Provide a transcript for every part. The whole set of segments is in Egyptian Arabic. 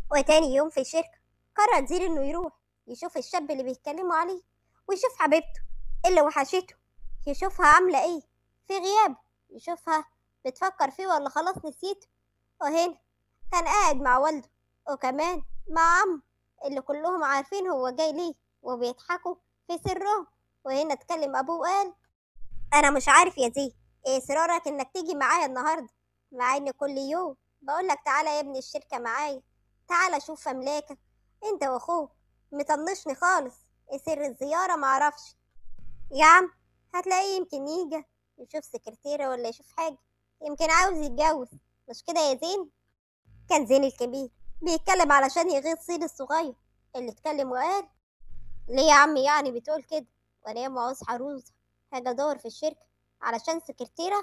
وتاني يوم في الشركة قرر زير إنه يروح يشوف الشاب اللي بيتكلموا عليه ويشوف حبيبته اللي وحشته يشوفها عاملة إيه في غيابه يشوفها بتفكر فيه ولا خلاص نسيته وهنا كان قاعد مع والده وكمان مع عمه اللي كلهم عارفين هو جاي ليه وبيضحكوا في سرهم وهنا اتكلم أبوه وقال أنا مش عارف يا زين إيه إصرارك إنك تيجي معايا النهاردة مع إن كل يوم بقولك تعالى يا ابن الشركة معايا تعالى شوف أملاكك أنت وأخوك مطنشني خالص إيه سر الزيارة معرفش يا عم هتلاقيه يمكن يجي يشوف سكرتيرة ولا يشوف حاجة يمكن عاوز يتجوز مش كده يا زين كان زين الكبير بيتكلم علشان يغيظ سيد الصغير اللي اتكلم وقال ليه يا عمي يعني بتقول كده وانا ياما عاوز عروسة هاجي ادور في الشركة علشان سكرتيرة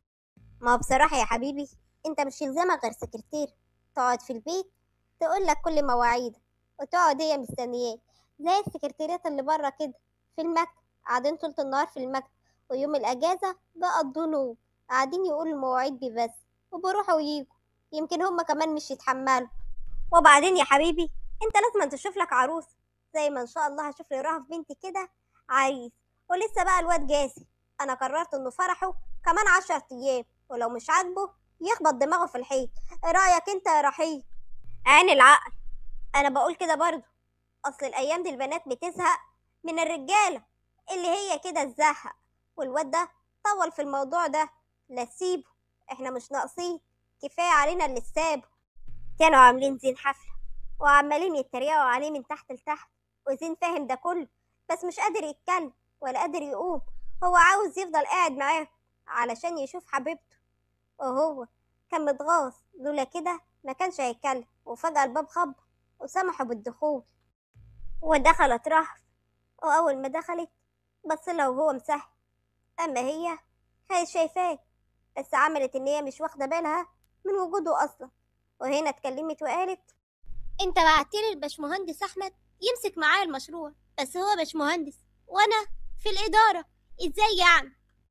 ما هو بصراحة يا حبيبي انت مش يلزمك غير سكرتيرة تقعد في البيت تقول لك كل مواعيدك وتقعد هي مستنياك زي السكرتيرات اللي بره كده في المكتب قاعدين طول النهار في المكتب ويوم الأجازة بقضوا نوم قاعدين يقولوا المواعيد دي بس وبروحوا ويجوا يمكن هما كمان مش يتحملوا وبعدين يا حبيبي انت لازم تشوف لك عروس زي ما ان شاء الله هشوف لي رهف بنتي كده عريس ولسه بقى الواد جاسي انا قررت انه فرحه كمان عشر ايام ولو مش عاجبه يخبط دماغه في الحيط ايه رايك انت يا رحيل عين العقل انا بقول كده برضو اصل الايام دي البنات بتزهق من الرجاله اللي هي كده تزهق والواد ده طول في الموضوع ده لا سيبه احنا مش ناقصين كفايه علينا اللي سابه كانوا عاملين زين حفله وعمالين يتريقوا عليه من تحت لتحت وزين فاهم ده كله بس مش قادر يتكلم ولا قادر يقوم هو عاوز يفضل قاعد معاه علشان يشوف حبيبته وهو كان متغاظ لولا كده ما كانش هيتكلم وفجأة الباب خبط وسمحوا بالدخول ودخلت رهف وأول ما دخلت بص لها وهو مسهل أما هي كانت شايفاه بس عملت إن هي مش واخدة بالها من وجوده أصلا وهنا اتكلمت وقالت انت بعتلي الباشمهندس احمد يمسك معايا المشروع بس هو باشمهندس وانا في الاداره ازاي يعني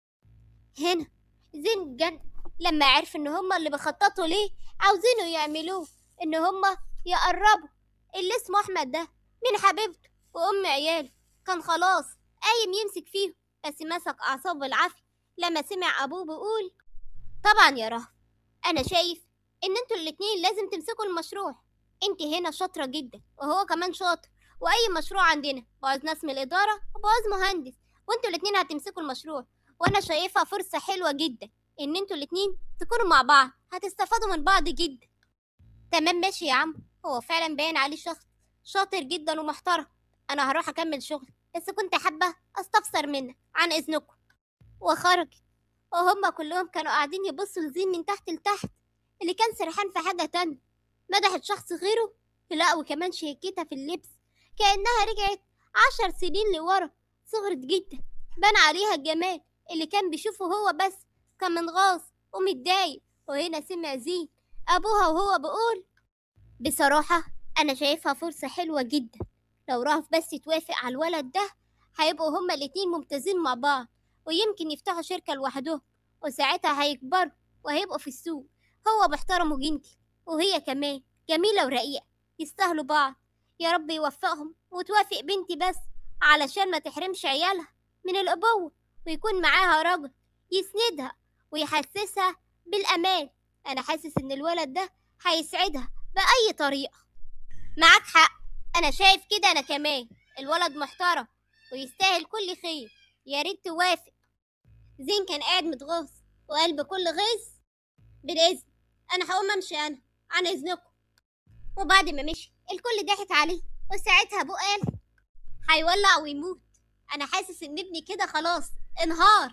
هنا زين جن لما عرف ان هما اللي بيخططوا ليه عاوزينه يعملوه ان هما يقربوا اللي اسمه احمد ده من حبيبته وام عياله كان خلاص قايم يمسك فيهم بس مسك اعصابه بالعافيه لما سمع ابوه بيقول طبعا يا رهف انا شايف ان انتوا الاتنين لازم تمسكوا المشروع انت هنا شاطرة جدا وهو كمان شاطر واي مشروع عندنا بعوز ناس من الادارة وبعوز مهندس وانتوا الاتنين هتمسكوا المشروع وانا شايفها فرصة حلوة جدا ان انتوا الاتنين تكونوا مع بعض هتستفادوا من بعض جدا تمام ماشي يا عم هو فعلا باين عليه شخص شاطر جدا ومحترم انا هروح اكمل شغل بس كنت حابة استفسر منك عن اذنكم وخرجت وهم كلهم كانوا قاعدين يبصوا لزين من تحت لتحت اللي كان سرحان في حاجة تانية مدحت شخص غيره لا وكمان شيكتها في اللبس كأنها رجعت عشر سنين لورا صغرت جدا بان عليها الجمال اللي كان بيشوفه هو بس كان منغاص ومتضايق وهنا سمع زين أبوها وهو بيقول بصراحة أنا شايفها فرصة حلوة جدا لو رهف بس توافق على الولد ده هيبقوا هما الاتنين ممتازين مع بعض ويمكن يفتحوا شركة لوحدهم وساعتها هيكبروا وهيبقوا في السوق هو محترم وجنتي وهي كمان جميلة ورقيقة يستاهلوا بعض يا رب يوفقهم وتوافق بنتي بس علشان ما تحرمش عيالها من الأبوة ويكون معاها راجل يسندها ويحسسها بالأمان أنا حاسس إن الولد ده هيسعدها بأي طريقة معاك حق أنا شايف كده أنا كمان الولد محترم ويستاهل كل خير يا ريت توافق زين كان قاعد متغاظ وقال بكل غيظ بالإذن أنا هقوم أمشي أنا عن إذنكم وبعد ما مشي الكل ضحك عليه وساعتها أبوه قال هيولع ويموت أنا حاسس إن ابني كده خلاص انهار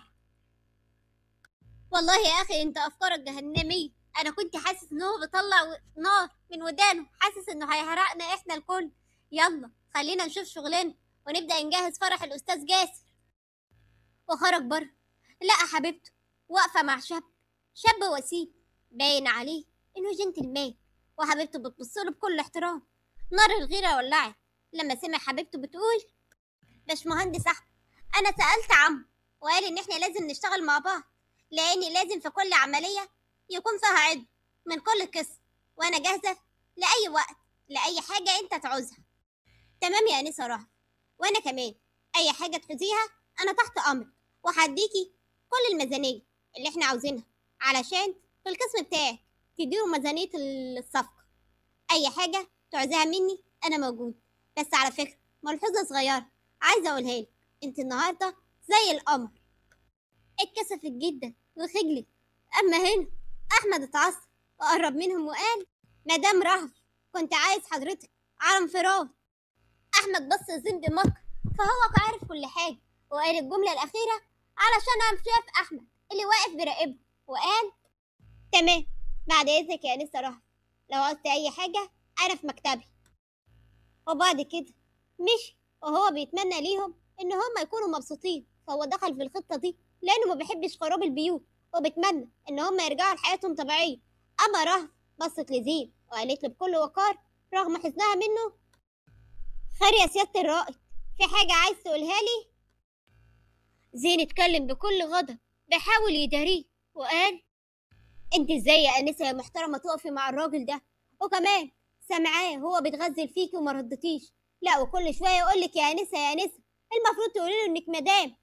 والله يا أخي أنت أفكارك جهنمية أنا كنت حاسس إن هو بيطلع و- نار من ودانه حاسس إنه هيحرقنا إحنا الكل يلا خلينا نشوف شغلنا ونبدأ نجهز فرح الأستاذ جاسر وخرج بره لقى حبيبته واقفة مع شاب شاب وسيم باين عليه إنه جنتلمان وحبيبته بتبصله بكل احترام نار الغيرة ولعت لما سمع حبيبته بتقول باشمهندس أحمد أنا سألت عمه وقال إن إحنا لازم نشتغل مع بعض لأن لازم في كل عملية يكون فيها عضو من كل قسم وأنا جاهزة لأي وقت لأي حاجة أنت تعوزها تمام يا أنسة رهف وأنا كمان أي حاجة تحوزيها أنا تحت أمرك وهديكي كل الميزانية اللي إحنا عاوزينها علشان في القسم بتاعك تديله ميزانية الصفقة أي حاجة تعوزيها مني أنا موجود بس على فكرة ملحوظة صغيرة عايزة أقولها لك أنت النهاردة زي القمر اتكسفت جدا وخجلت أما هنا أحمد اتعصب وقرب منهم وقال مدام رهف كنت عايز حضرتك على انفراد أحمد بص زين بمكر فهو عارف كل حاجة وقال الجملة الأخيرة علشان قام شاف أحمد اللي واقف بيراقبه وقال تمام بعد إذنك يا أنسة رهف لو عوزت أي حاجة أنا في مكتبي وبعد كده مشي وهو بيتمنى ليهم إن هم يكونوا مبسوطين فهو دخل في الخطة دي لأنه ما بيحبش خراب البيوت وبيتمنى إن هم يرجعوا لحياتهم طبيعية أما رهف بصت لزين وقالت له بكل وقار رغم حزنها منه خير يا سيادة الرائد في حاجة عايز تقولها لي؟ زين اتكلم بكل غضب بيحاول يداريه وقال انت ازاي يا انسه يا محترمه تقفي مع الراجل ده وكمان سامعاه هو بيتغزل فيكي وما ردتيش لا وكل شويه يقول لك يا انسه يا انسه المفروض تقولي له انك مدام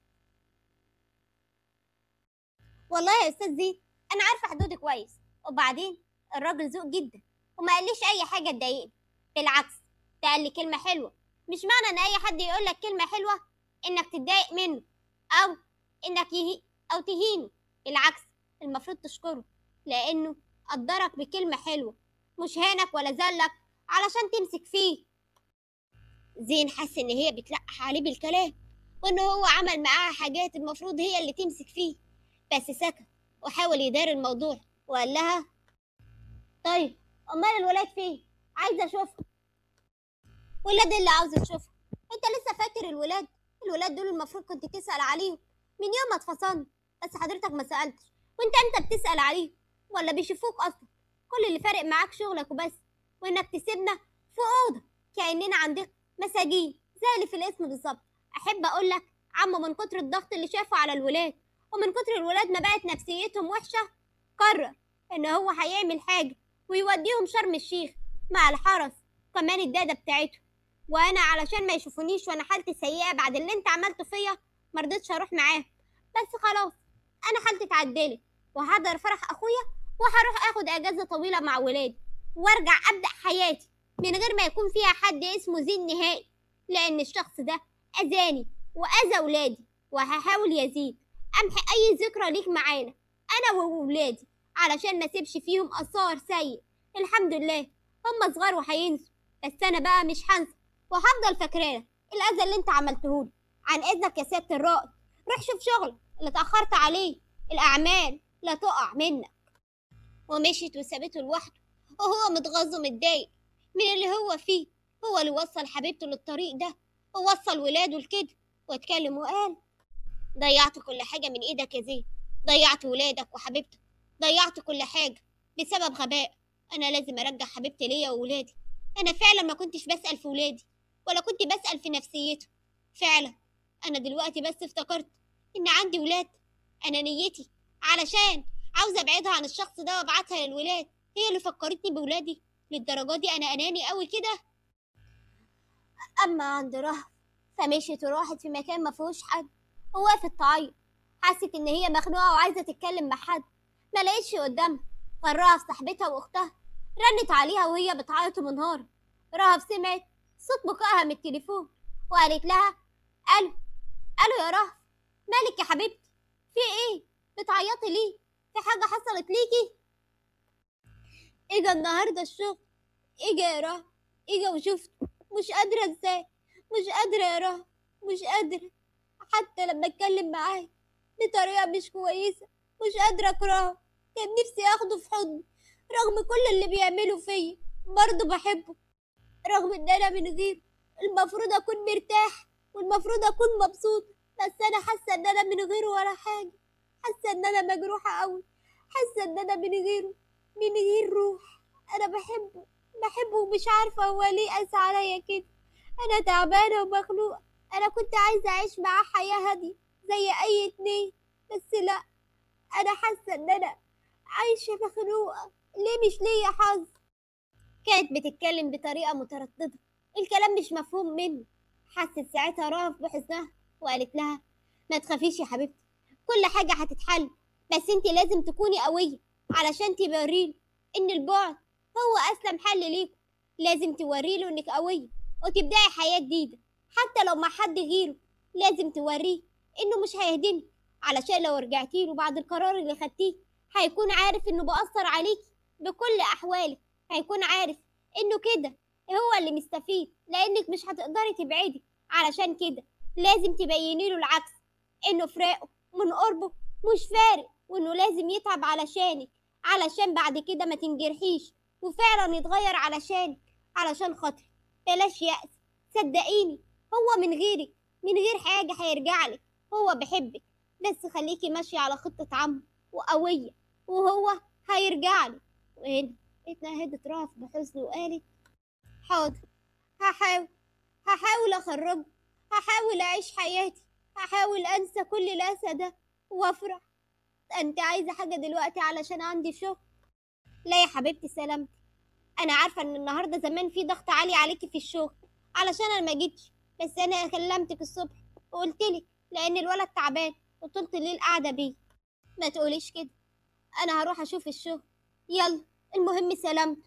والله يا استاذ زين انا عارفه حدودي كويس وبعدين الراجل ذوق جدا وما قاليش اي حاجه تضايقني بالعكس ده قال لي كلمه حلوه مش معنى ان اي حد يقول لك كلمه حلوه انك تتضايق منه او انك يهي او تهينه بالعكس المفروض تشكره لانه قدرك بكلمه حلوه مش هانك ولا ذلك علشان تمسك فيه زين حس ان هي بتلقح عليه بالكلام وان هو عمل معاها حاجات المفروض هي اللي تمسك فيه بس سكت وحاول يدار الموضوع وقال لها طيب امال الولاد فين عايزه اشوفها ولاد اللي عاوزه تشوفها انت لسه فاكر الولاد الولاد دول المفروض كنت تسال عليهم من يوم ما اتفصلنا بس حضرتك ما سالتش وانت امتى بتسال عليهم ولا بيشوفوك اصلا كل اللي فارق معاك شغلك وبس وانك تسيبنا في اوضه كاننا عندك مساجين زي اللي في الاسم بالظبط احب اقول لك عمو من كتر الضغط اللي شافه على الولاد ومن كتر الولاد ما بقت نفسيتهم وحشه قرر ان هو هيعمل حاجه ويوديهم شرم الشيخ مع الحرس كمان الداده بتاعتهم وانا علشان ما يشوفونيش وانا حالتي سيئه بعد اللي انت عملته فيا مرضتش اروح معاهم بس خلاص انا حالتي اتعدلت وهحضر فرح اخويا وهروح اخد اجازه طويله مع ولادي وارجع ابدا حياتي من غير ما يكون فيها حد اسمه زين نهائي لان الشخص ده اذاني واذى ولادي وهحاول يا زين امحي اي ذكرى ليك معانا انا وولادي علشان ما اسيبش فيهم اثار سيء الحمد لله هم صغار وهينسوا بس انا بقى مش هنسى وهفضل فاكراه الاذى اللي انت عملتهولي عن اذنك يا سياده الرائد روح شوف شغلك اللي اتاخرت عليه الاعمال لا تقع منك ومشيت وسابته لوحده وهو متغاظ ومتضايق من اللي هو فيه هو اللي وصل حبيبته للطريق ده ووصل ولاده لكده واتكلم وقال ضيعت كل حاجة من ايدك يا زين ضيعت ولادك وحبيبتك ضيعت كل حاجة بسبب غباء انا لازم ارجع حبيبتي ليا وولادي انا فعلا ما كنتش بسأل في ولادي ولا كنت بسأل في نفسيته فعلا انا دلوقتي بس افتكرت ان عندي ولاد انا نيتي علشان عاوزة ابعدها عن الشخص ده وابعتها للولاد هي اللي فكرتني بولادي للدرجة دي انا اناني قوي كده اما عند رهف فمشيت وراحت في مكان ما فيهوش حد ووقفت تعيط حست ان هي مخنوقه وعايزه تتكلم مع حد ما لقيتش قدامها فرهف صاحبتها واختها رنت عليها وهي بتعيط ومنهارة رهف سمعت صوت بكائها من التليفون وقالت لها الو الو يا رهف مالك يا حبيبتي في ايه بتعيطي ليه في حاجه حصلت ليكي اجا النهارده الشغل اجا يا رهف اجا وشفت مش قادره ازاي مش قادره يا رهف مش قادره حتى لما اتكلم معاه بطريقه مش كويسه مش قادره اكرهه كان نفسي اخده في حضني رغم كل اللي بيعمله فيا برضه بحبه رغم ان انا من غيره المفروض اكون مرتاح والمفروض اكون مبسوط بس انا حاسه ان انا من غيره ولا حاجه حاسه ان انا مجروحه قوي حاسه ان انا من غيره من غير روح انا بحبه بحبه ومش عارفه هو ليه قاسي عليا كده انا تعبانه ومخنوقه انا كنت عايزه اعيش معاه حياه هاديه زي اي اتنين بس لا انا حاسه ان انا عايشه مخنوقه ليه مش ليا حظ كانت بتتكلم بطريقة مترددة الكلام مش مفهوم منه حست ساعتها رهف بحزنها وقالت لها ما تخافيش يا حبيبتي كل حاجة هتتحل بس انت لازم تكوني قوية علشان توريله ان البعد هو اسلم حل ليكم لازم توريله انك قوية وتبدأي حياة جديدة حتى لو مع حد غيره لازم توريه انه مش هيهدمك علشان لو رجعتي له بعد القرار اللي خدتيه هيكون عارف انه بأثر عليكي بكل احوالك هيكون عارف انه كده هو اللي مستفيد لانك مش هتقدري تبعدي علشان كده لازم تبيني له العكس انه فراقه من قربه مش فارق وانه لازم يتعب علشانك علشان بعد كده ما تنجرحيش وفعلا يتغير علشانك علشان خاطري بلاش يأس صدقيني هو من غيرك من غير حاجة هيرجعلك هو بيحبك بس خليكي ماشية على خطة عمه وقوية وهو هيرجعلك وهنا اتنهدت رهف بحزن وقالت حاضر هحاول هحاول أخرجه هحاول أعيش حياتي هحاول أنسى كل الأسى ده وأفرح أنت عايزة حاجة دلوقتي علشان عندي شغل لا يا حبيبتي سلامتي أنا عارفة إن النهاردة زمان في ضغط عالي عليكي في الشغل علشان أنا ما جيتش بس أنا كلمتك الصبح وقلتلك لأن الولد تعبان وطولت الليل قاعدة بيه ما تقوليش كده أنا هروح أشوف الشغل يلا المهم سلامته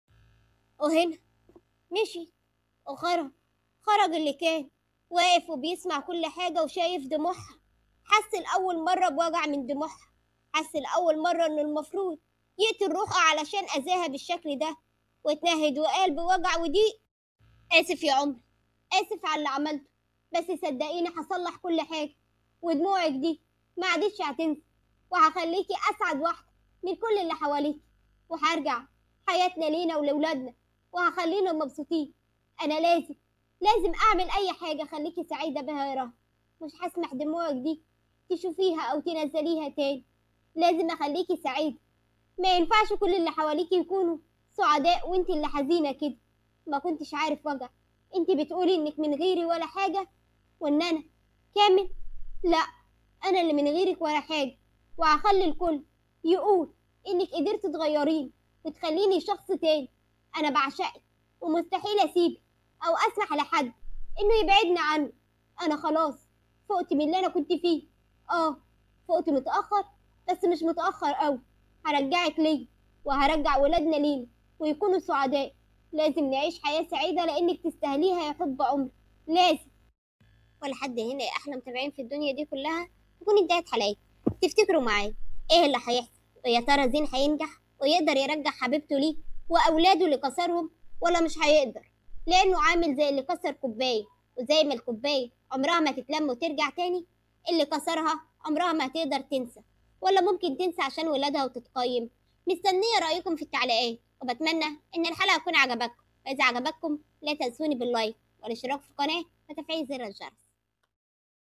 وهنا مشي وخرج خرج اللي كان واقف وبيسمع كل حاجة وشايف دموعها حس لأول مرة بوجع من دموعها حس لأول مرة إنه المفروض يقتل روحها علشان أذاها بالشكل ده واتنهد وقال بوجع وضيق آسف يا عمري آسف على اللي عملته بس صدقيني هصلح كل حاجة ودموعك دي ما عادتش هتنسى وهخليكي أسعد واحدة من كل اللي حواليكي وهرجع حياتنا لينا ولولادنا وهخلينا مبسوطين أنا لازم لازم أعمل أي حاجة خليكي سعيدة بها يا رهف مش هسمح دموعك دي تشوفيها أو تنزليها تاني لازم أخليكي سعيدة ما ينفعش كل اللي حواليكي يكونوا سعداء وانت اللي حزينة كده ما كنتش عارف وجع انت بتقولي انك من غيري ولا حاجة وان انا كامل لا انا اللي من غيرك ولا حاجة وهخلي الكل يقول انك قدرت تغيريني وتخليني شخص تاني انا بعشقك ومستحيل اسيبك او اسمح لحد انه يبعدني عنه انا خلاص فقت من اللي انا كنت فيه اه فقت متاخر بس مش متاخر قوي هرجعك ليا وهرجع ولادنا لينا ويكونوا سعداء لازم نعيش حياة سعيدة لأنك تستاهليها يا حب عمري لازم ولحد هنا يا أحلى متابعين في الدنيا دي كلها تكون انتهت حلقتي تفتكروا معايا إيه اللي هيحصل ويا ترى زين هينجح ويقدر يرجع حبيبته ليه وأولاده اللي كسرهم ولا مش هيقدر لأنه عامل زي اللي كسر كوباية وزي ما الكوباية عمرها ما تتلم وترجع تاني اللي كسرها عمرها ما هتقدر تنسى ولا ممكن تنسى عشان ولادها وتتقيم مستنية رأيكم في التعليقات وبتمنى إن الحلقة تكون عجبتكم وإذا عجبتكم لا تنسوني باللايك والاشتراك في القناة وتفعيل زر الجرس